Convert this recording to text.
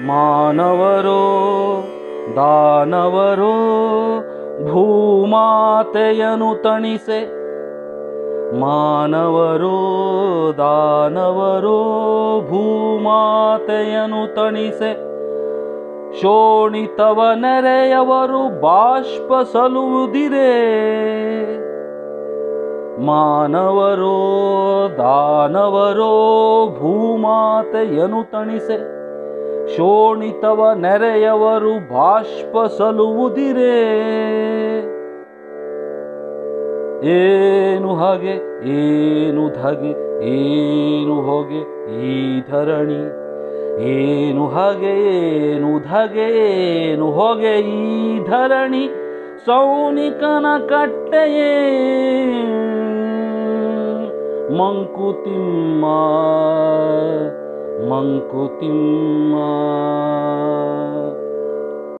ಮಾನವರೋ ದಾನವರೋ ಭೂಮಾತೆಯನು ತಣಿಸೆ ಮಾನವರೋ ದಾನವರೋ ಭೂಮಾತೆಯನು ತಣಿಸೆ ಶೋಣಿತವ ನೆರೆಯವರು ಬಾಷ್ಪ ಸಲುವುದಿರೇ ಮಾನವರೋ ದಾನವರೋ ಭೂಮಾತೆಯನು ತಣಿಸೆ ಶೋಣಿತವ ನೆರೆಯವರು ಬಾಷ್ಪ ಸಲುವುದಿರೇ ಏನು ಹಾಗೆ ಏನು ಧಗೆ ಏನು ಹೊಗೆ ಈ ಧರಣಿ ಏನು ಹಾಗೆ ಏನು ಧಗೆ ಏನು ಹೊಗೆ ಈ ಧರಣಿ ಸೌನಿಕನ ಕಟ್ಟೆಯೇ ಮಂಕುತಿಮ್ಮ ಮಂಕುತಿಮ್ಮ